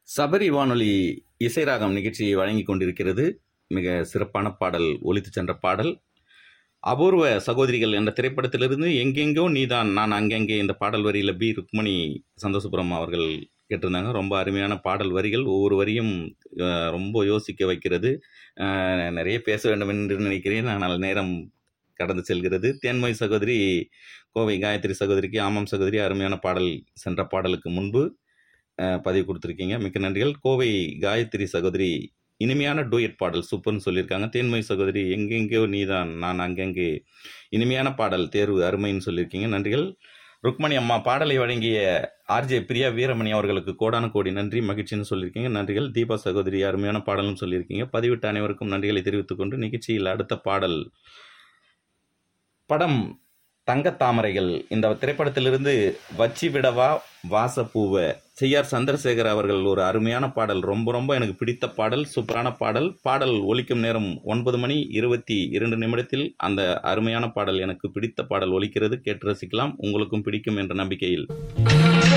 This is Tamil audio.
சபரி வானொலி இசைராகம் நிகழ்ச்சியை வழங்கி கொண்டிருக்கிறது மிக சிறப்பான பாடல் ஒலித்து சென்ற பாடல் அபூர்வ சகோதரிகள் என்ற திரைப்படத்திலிருந்து எங்கெங்கோ நீதான் நான் அங்கங்கே இந்த பாடல் வரியில் பி ருக்மணி சந்தோஷபுரம் அவர்கள் கேட்டிருந்தாங்க ரொம்ப அருமையான பாடல் வரிகள் ஒவ்வொரு வரியும் அஹ், ரொம்ப யோசிக்க வைக்கிறது அஹ், நிறைய பேச வேண்டும் என்று நினைக்கிறேன் ஆனால் நேரம் கடந்து செல்கிறது தேன்மொழி சகோதரி கோவை காயத்ரி சகோதரிக்கு ஆமாம் சகோதரி அருமையான பாடல் சென்ற பாடலுக்கு முன்பு அஹ், பதிவு கொடுத்துருக்கீங்க மிக்க நன்றிகள் கோவை காயத்ரி சகோதரி இனிமையான டூயட் பாடல் சூப்பர்னு சொல்லியிருக்காங்க தேன்மொழி சகோதரி எங்கெங்கேயோ நீதான் நான் அங்கங்கே இனிமையான பாடல் தேர்வு அருமைன்னு சொல்லியிருக்கீங்க நன்றிகள் ருக்மணி அம்மா பாடலை வழங்கிய ஆர்ஜே பிரியா வீரமணி அவர்களுக்கு கோடான கோடி நன்றி மகிழ்ச்சின்னு சொல்லியிருக்கீங்க நன்றிகள் தீபா சகோதரி அருமையான பாடலும் சொல்லியிருக்கீங்க பதிவிட்ட அனைவருக்கும் நன்றிகளை தெரிவித்துக் கொண்டு நிகழ்ச்சியில் அடுத்த பாடல் படம் தங்கத் தாமரைகள் இந்த திரைப்படத்திலிருந்து வச்சி விடவா வாசப்பூவ செய்யார் சந்திரசேகர் அவர்கள் ஒரு அருமையான பாடல் ரொம்ப ரொம்ப எனக்கு பிடித்த பாடல் சூப்பரான பாடல் பாடல் ஒலிக்கும் நேரம் ஒன்பது மணி இருபத்தி இரண்டு நிமிடத்தில் அந்த அருமையான பாடல் எனக்கு பிடித்த பாடல் ஒலிக்கிறது கேட்டு ரசிக்கலாம் உங்களுக்கும் பிடிக்கும் என்ற நம்பிக்கையில்